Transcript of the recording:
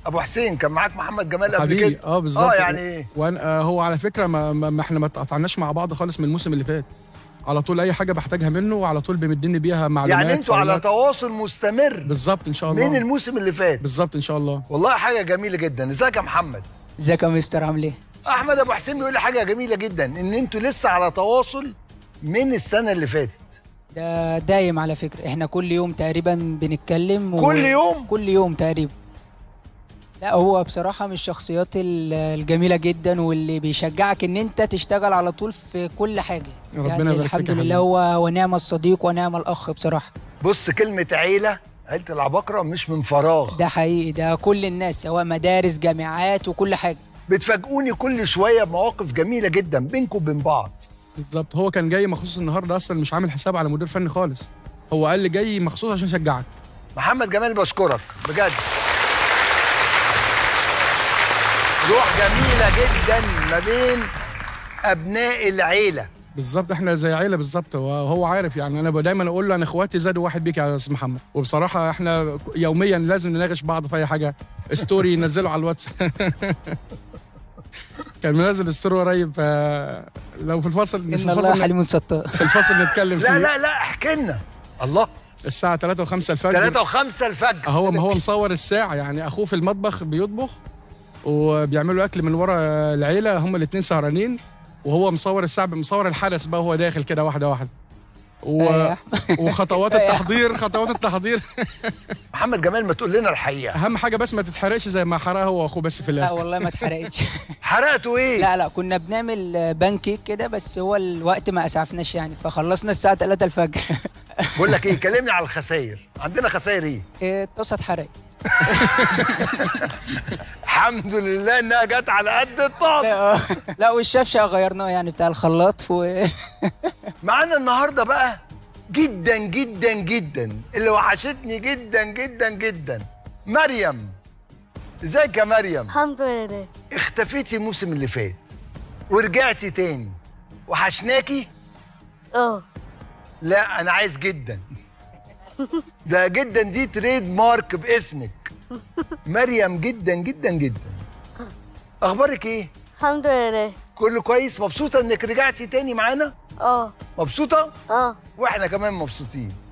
ابو حسين كان معاك محمد جمال قبل حبيبي كده اه بالظبط اه يعني ايه وانا آه، هو على فكره ما, ما, ما احنا ما اتقطعناش مع بعض خالص من الموسم اللي فات على طول اي حاجه بحتاجها منه وعلى طول بيمدني بيها معلومات يعني انتوا على فاولات. تواصل مستمر بالظبط ان شاء الله من الموسم اللي فات بالظبط ان شاء الله والله حاجه جميله جدا ازيك يا محمد ازيك يا مستر عامل ايه؟ احمد ابو حسين بيقول لي حاجه جميله جدا ان انتوا لسه على تواصل من السنه اللي فاتت ده دايم على فكرة احنا كل يوم تقريبا بنتكلم كل يوم؟ كل يوم تقريبا لا هو بصراحة من الشخصيات ال- الجميلة جدا واللي بيشجعك ان انت تشتغل على طول في كل حاجة ربنا يعني يبارك فيك الحمد يا لله حبيبي. هو ونعم الصديق ونعم الاخ بصراحة بص كلمه عيله عيله العباقره مش من فراغ ده حقيقي ده كل الناس سواء مدارس جامعات وكل حاجة بتفاجئوني كل شويه بمواقف جميله جدا بينكم وبين بعض بالظبط هو كان جاي مخصوص النهارده اصلا مش عامل حساب على مدير فني خالص هو قال لي جاي مخصوص عشان اشجعك محمد جمال بشكرك بجد روح جميله جدا ما بين ابناء العيله بالظبط احنا زي عيله بالظبط وهو عارف يعني انا دايما اقول له انا اخواتي زادوا واحد بيك يا استاذ محمد وبصراحه احنا يوميا لازم نناقش بعض في اي حاجه ستوري ينزله على الواتس كان منزل ستوري قريب ف- لو في الفصل مش في ان الله الفصل حليم ستار في الفصل نتكلم فيه لا لا لا احكي لنا الله الساعه 3 و5 الفجر 3 و5 الفجر هو ما هو مصور الساعة يعني أخوه في المطبخ بيطبخ وبيعملوا أكل من ورا العيلة هم الاتنين سهرانين وهو مصور الساعة مصور الحدث بقى وهو داخل كده واحدة واحدة و... أيوة. وخطوات التحضير خطوات التحضير محمد جمال ما تقول لنا الحقيقه أهم حاجة بس ما تتحرقش زي ما حرقها هو وأخوه بس في لا الآخر والله ما اتحرقتش حرقتوا ايه لا لا كنا بنعمل بان كيك كده بس هو الوقت ما اسعفناش يعني فخلصنا الساعة 3 الفجر بقول لك ايه كلمني على الخسائر عندنا خسائر ايه إيه، الطاسة اتحرقت الحمد لله انها جت على قد الطاس لا والشفشة غيرناه يعني بتاع الخلاط و... معانا النهارده بقى جدا جدا جدا اللي وحشتني جدا جدا جدا مريم ازيك يا مريم الحمد لله اختفيتي الموسم اللي فات ورجعتي تاني وحشناكي اه لا انا عايز جدا ده جدا دي تريد مارك باسمك مريم جدا جدا جدا اخبارك ايه الحمد لله كله كويس مبسوطه انك رجعتي تاني معانا اه مبسوطه اه واحنا كمان مبسوطين